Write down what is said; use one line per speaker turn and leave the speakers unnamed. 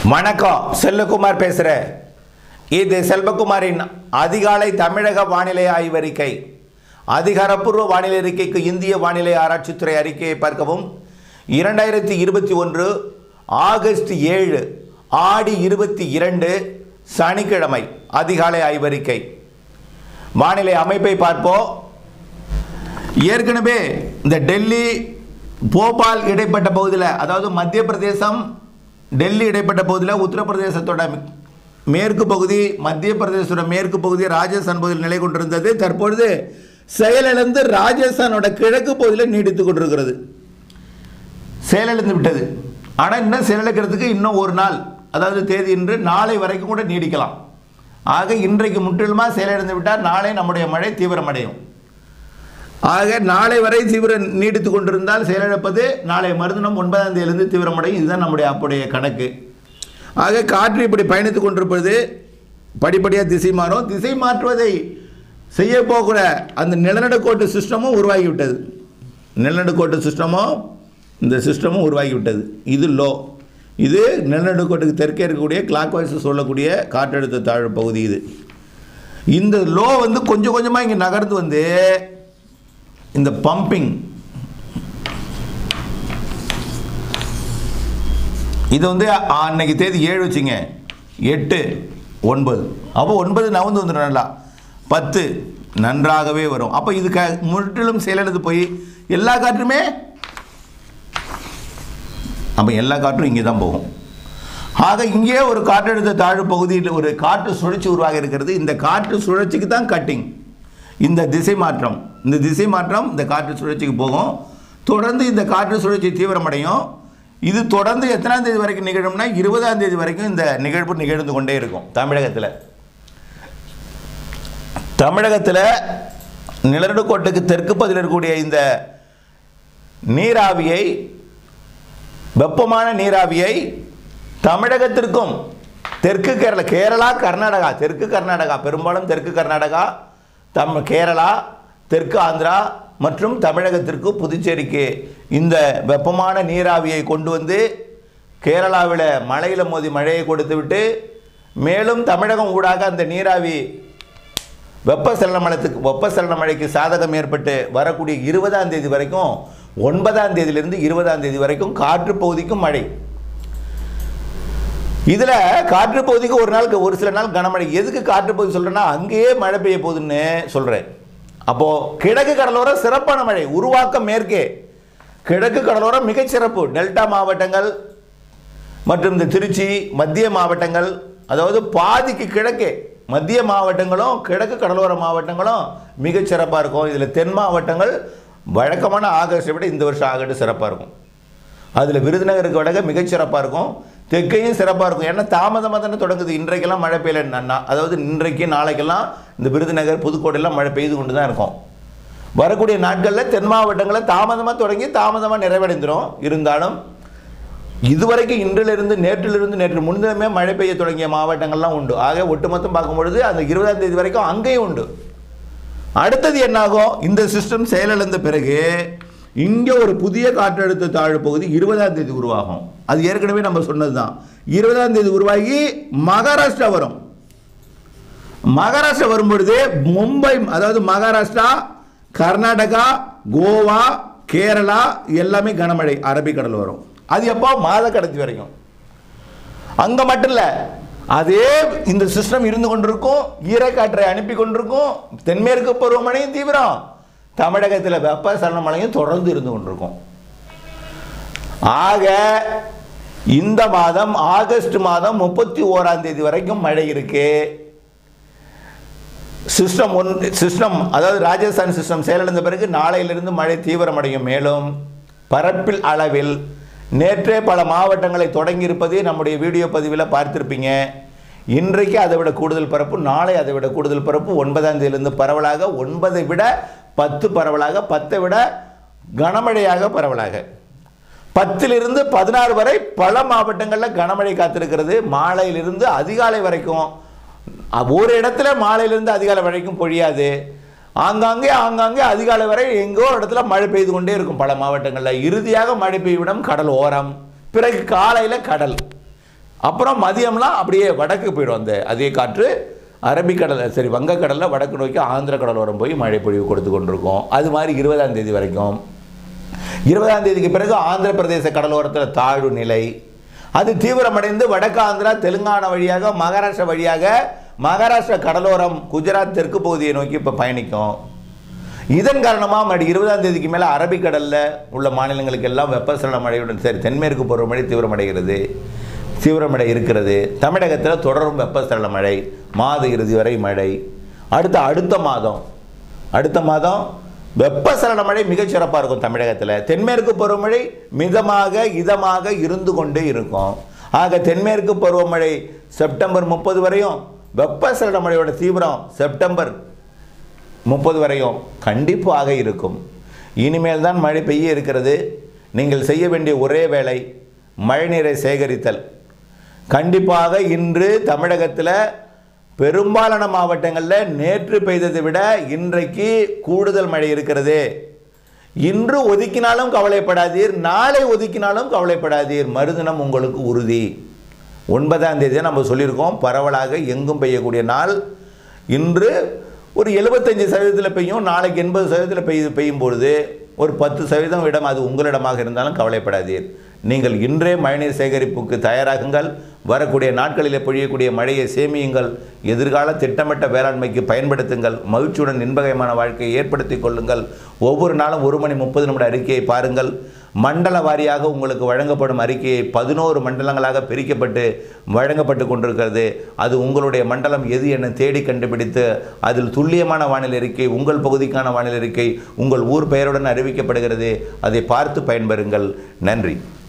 வணக்கம் செல்வகுமார் பேசுகிறேன் இது செல்வகுமாரின் அதிகாலை தமிழக வானிலை ஆய்வறிக்கை அதிகாரப்பூர்வ வானிலை அறிக்கைக்கு இந்திய வானிலை ஆராய்ச்சித்துறை அறிக்கையை பார்க்கவும் இரண்டாயிரத்தி இருபத்தி ஒன்று ஆகஸ்ட் ஏழு ஆடி இருபத்தி இரண்டு சனிக்கிழமை அதிகாலை ஆய்வறிக்கை வானிலை அமைப்பை பார்ப்போம் ஏற்கனவே இந்த டெல்லி போபால் இடைப்பட்ட பகுதியில் அதாவது மத்திய பிரதேசம் டெல்லி இடைப்பட்ட பகுதியில் உத்தரப்பிரதேசத்தோட மேற்கு பகுதி மத்திய பிரதேசத்தோட மேற்கு பகுதி ராஜஸ்தான் பகுதியில் நிலை கொண்டிருந்தது தற்பொழுது செயலிழந்து ராஜஸ்தானோட கிழக்கு பகுதியில் நீடித்து கொண்டிருக்கிறது செயலிழந்து விட்டது ஆனால் இன்னும் செயலிழக்கிறதுக்கு இன்னும் ஒரு நாள் அதாவது தேதி இன்று நாளை வரைக்கும் கூட நீடிக்கலாம் ஆக இன்றைக்கு முற்றிலுமாக செயலிழந்து விட்டால் நாளை நம்முடைய மழை தீவிரமடையும் ஆக நாளை வரை தீவிரம் நீடித்து கொண்டிருந்தால் செயலிழப்பது நாளை மறுதினம் ஒன்பதாம் தேதியிலிருந்து தீவிரமடையும் இதுதான் நம்முடைய அப்படைய கணக்கு ஆக காற்று இப்படி பயணித்துக் கொண்டிருப்பது படிப்படியாக திசை மாறும் திசை மாற்றுவதை செய்ய போகிற அந்த நிலநடுக்கோட்டு சிஸ்டமும் உருவாகிவிட்டது நிலநடுக்கோட்டு சிஸ்டமும் இந்த சிஸ்டமும் உருவாகிவிட்டது இது லோ இது நிலநடுக்கோட்டுக்கு தெற்கே இருக்கக்கூடிய கிளாக் வைஸ் சொல்லக்கூடிய காற்றழுத்த தாழ்வு பகுதி இது இந்த லோ வந்து கொஞ்சம் கொஞ்சமாக இங்கே நகர்ந்து வந்து இந்த பம்பிங் இது வந்து அன்னைக்கு தேதி ஏழு வச்சுங்க எட்டு ஒன்பது அப்போ ஒன்பது நவந்து வந்துடும் நல்லா பத்து நன்றாகவே வரும் அப்போ இது க முற்றிலும் செயலிழந்து போய் எல்லா காற்றுமே அப்போ எல்லா காற்றும் இங்கே தான் போகும் ஆக இங்கே ஒரு காற்றழுத்த தாழ்வு பகுதியில் ஒரு காற்று சுழற்சி உருவாக இருக்கிறது இந்த காற்று சுழற்சிக்கு தான் கட்டிங் இந்த திசை மாற்றம் இந்த திசை மாற்றம் இந்த காற்று சுழற்சிக்கு போகும் தொடர்ந்து இந்த காற்று சுழற்சி தீவிரமடையும் இது தொடர்ந்து எத்தனாம் தேதி வரைக்கும் நிகழும்னா இருபதாம் தேதி வரைக்கும் இந்த நிகழ்வு நிகழ்ந்து கொண்டே இருக்கும் தமிழகத்தில் தமிழகத்தில் நிலநடுக்கோட்டுக்கு தெற்கு பகுதியில் இருக்கக்கூடிய இந்த நீராவியை வெப்பமான நீராவியை தமிழகத்திற்கும் தெற்கு கேரளா கேரளா கர்நாடகா தெற்கு கர்நாடகா பெரும்பாலும் தெற்கு கர்நாடகா தம் கேரளா தெற்கு ஆந்திரா மற்றும் தமிழகத்திற்கு புதுச்சேரிக்கு இந்த வெப்பமான நீராவியை கொண்டு வந்து கேரளாவில் மழையில் மோதி மழையை கொடுத்து விட்டு மேலும் தமிழகம் ஊடாக அந்த நீராவி வெப்பசலன மலத்துக்கு வெப்பசலன மழைக்கு சாதகம் ஏற்பட்டு வரக்கூடிய இருபதாம் தேதி வரைக்கும் ஒன்பதாம் தேதியிலிருந்து இருபதாம் தேதி வரைக்கும் காற்று பகுதிக்கும் மழை இதில் காற்று பகுதிக்கு ஒரு நாளுக்கு ஒரு சில நாள் கனமழை எதுக்கு காற்று பகுதி சொல்கிறேன்னா அங்கேயே மழை பெய்ய போகுதுன்னு சொல்கிறேன் அப்போது கிழக்கு கடலோரம் சிறப்பான மழை உருவாக்கம் மேற்கே கிழக்கு கடலோரம் மிகச்சிறப்பு டெல்டா மாவட்டங்கள் மற்றும் இந்த திருச்சி மத்திய மாவட்டங்கள் அதாவது பாதிக்கு கிழக்கே மத்திய மாவட்டங்களும் கிழக்கு கடலோர மாவட்டங்களும் மிகச்சிறப்பாக இருக்கும் இதில் தென் மாவட்டங்கள் வழக்கமான ஆகஸ்ட்டை விட இந்த வருஷம் ஆகஸ்ட் சிறப்பாக இருக்கும் அதில் விருதுநகருக்கு வடக்க மிகச்சிறப்பாக இருக்கும் தெற்கையும் சிறப்பாக இருக்கும் ஏன்னா தாமதமாக தானே தொடங்குது இன்றைக்கெல்லாம் மழை பெய்யல நன்னா- அதாவது இன்றைக்கு நாளைக்கெல்லாம் இந்த விருதுநகர் புதுக்கோட்டையெல்லாம் மழை பெய்து கொண்டு தான் இருக்கும் வரக்கூடிய நாட்களில் தென் மாவட்டங்களில் தாமதமாக தொடங்கி தாமதமாக நிறைவடைந்துடும் இருந்தாலும் இதுவரைக்கும் இன்றிலிருந்து நேற்றிலிருந்து நேற்று முன்தினமே மழை பெய்ய தொடங்கிய மாவட்டங்கள்லாம் உண்டு ஆக ஒட்டுமொத்தம் பார்க்கும்பொழுது அந்த இருபதாம் தேதி வரைக்கும் அங்கேயும் உண்டு அடுத்தது என்னாகும் இந்த சிஸ்டம் செயலிழந்த பிறகு இங்கே ஒரு புதிய காற்றழுத்த தாழ்வு பகுதி இருபதாம் தேதி உருவாகும் அது ஏற்கனவே நம்ம சொன்னது தான் இருபதாம் தேதி உருவாகி மகாராஷ்டிரா வரும் மகாராஷ்டிரா வரும்பொழுது மும்பை அதாவது மகாராஷ்டிரா கர்நாடகா கோவா கேரளா எல்லாமே கனமழை அரபிக்கடல் வரும் அது எப்போ மாத கடைசி வரைக்கும் அங்க மட்டும் இல்ல அதே இந்த சிஸ்டம் இருந்து கொண்டிருக்கும் ஈரக்காற்றை அனுப்பி கொண்டிருக்கும் தென்மேற்கு பருவமழையும் தீவிரம் தமிழகத்தில் வெப்பசலன மழையும் தொடர்ந்து இருந்து கொண்டிருக்கும் ஆக இந்த மாதம் ஆகஸ்ட் மாதம் முப்பத்தி ஓராம் தேதி வரைக்கும் மழை இருக்கு சிஸ்டம் ஒன் சிஸ்டம் அதாவது ராஜஸ்தான் சிஸ்டம் செயலிழந்த பிறகு நாளையிலிருந்து மழை தீவிரமடையும் மேலும் பரப்பில் அளவில் நேற்றே பல மாவட்டங்களை தொடங்கியிருப்பது நம்முடைய வீடியோ பதிவில் பார்த்திருப்பீங்க இன்றைக்கு அதை விட கூடுதல் பரப்பு நாளை அதை விட கூடுதல் பரப்பு ஒன்பதாம் தேதியிலிருந்து பரவலாக ஒன்பதை விட பத்து பரவலாக பத்தை விட கனமழையாக பரவலாக பத்திலிருந்து பதினாறு வரை பல மாவட்டங்களில் கனமழை காத்திருக்கிறது மாலையிலிருந்து அதிகாலை வரைக்கும் அ- ஒரு இடத்துல மாலையிலிருந்து அதிகாலை வரைக்கும் பொழியாது ஆங்காங்கே ஆங்காங்கே அதிகாலை வரை எங்கோ ஒரு இடத்துல மழை பெய்து கொண்டே இருக்கும் பல மாவட்டங்களில் இறுதியாக மழை பெய்விடம் கடல் ஓரம் பிறகு காலையில் கடல் அப்புறம் மதியம்லாம் அப்படியே வடக்கு போயிடும் அந்த அதே காற்று அரபிக்கடல் சரி வங்கக்கடலில் வடக்கு நோக்கி ஆந்திர கடலோரம் போய் மழை பொழிவு கொடுத்து கொண்டிருக்கும் அது மாதிரி இருபதாம் தேதி வரைக்கும் இருபதாம் தேதிக்கு பிறகு ஆந்திர பிரதேச கடலோரத்தில் தாழ்வு நிலை அது தீவிரமடைந்து வடக்கு ஆந்திரா தெலுங்கானா வழியாக மகாராஷ்டிரா வழியாக மகாராஷ்டிரா கடலோரம் குஜராத் தெற்கு பகுதியை நோக்கி இப்போ பயணிக்கும் இதன் காரணமாக மறுபடி இருபதாம் தேதிக்கு மேலே அரபிக்கடலில் உள்ள மாநிலங்களுக்கு எல்லாம் வெப்பசலன மழையுடன் சரி தென்மேற்கு பருவமழை தீவிரமடைகிறது தீவிரமடை இருக்கிறது தமிழகத்தில் தொடரும் வெப்பசலன மழை மாத இறுதி வரை மழை அடுத்த அடுத்த மாதம் அடுத்த மாதம் வெப்பசலன மழை மிகச் சிறப்பாக இருக்கும் தமிழகத்தில் தென்மேற்கு பருவமழை மிதமாக இதமாக இருந்து கொண்டே இருக்கும் ஆக தென்மேற்கு பருவமழை செப்டம்பர் முப்பது வரையும் வெப்பசலன மழையோட தீவிரம் செப்டம்பர் முப்பது வரையும் கண்டிப்பாக இருக்கும் இனிமேல் தான் மழை பெய்ய இருக்கிறது நீங்கள் செய்ய வேண்டிய ஒரே வேலை மழைநீரை சேகரித்தல் கண்டிப்பாக இன்று தமிழகத்தில் பெரும்பாலான மாவட்டங்களில் நேற்று பெய்ததை விட இன்றைக்கு கூடுதல் மழை இருக்கிறது இன்று ஒதுக்கினாலும் கவலைப்படாதீர் நாளை ஒதுக்கினாலும் கவலைப்படாதீர் மறுதினம் உங்களுக்கு உறுதி ஒன்பதாம் தேதி நம்ம சொல்லியிருக்கோம் பரவலாக எங்கும் பெய்யக்கூடிய நாள் இன்று ஒரு எழுபத்தஞ்சு சதவீதத்தில் பெய்யும் நாளைக்கு எண்பது சதவீதத்தில் பெய்து பெய்யும் பொழுது ஒரு பத்து சதவீதம் இடம் அது உங்களிடமாக இருந்தாலும் கவலைப்படாதீர் நீங்கள் இன்றே மழைநீர் சேகரிப்புக்கு தயாராகுங்கள் வரக்கூடிய நாட்களில் பொழியக்கூடிய மழையை சேமியுங்கள் எதிர்கால திட்டமிட்ட வேளாண்மைக்கு பயன்படுத்துங்கள் மகிழ்ச்சியுடன் இன்பகமான வாழ்க்கையை ஏற்படுத்திக் கொள்ளுங்கள் ஒவ்வொரு நாளும் ஒரு மணி முப்பது நிமிட அறிக்கையை பாருங்கள் மண்டல வாரியாக உங்களுக்கு வழங்கப்படும் அறிக்கையை பதினோரு மண்டலங்களாக பிரிக்கப்பட்டு வழங்கப்பட்டு கொண்டிருக்கிறது அது உங்களுடைய மண்டலம் எது என தேடி கண்டுபிடித்து அதில் துல்லியமான வானிலை அறிக்கை உங்கள் பகுதிக்கான வானிலை அறிக்கை உங்கள் ஊர் பெயருடன் அறிவிக்கப்படுகிறது அதை பார்த்து பயன்பெறுங்கள் நன்றி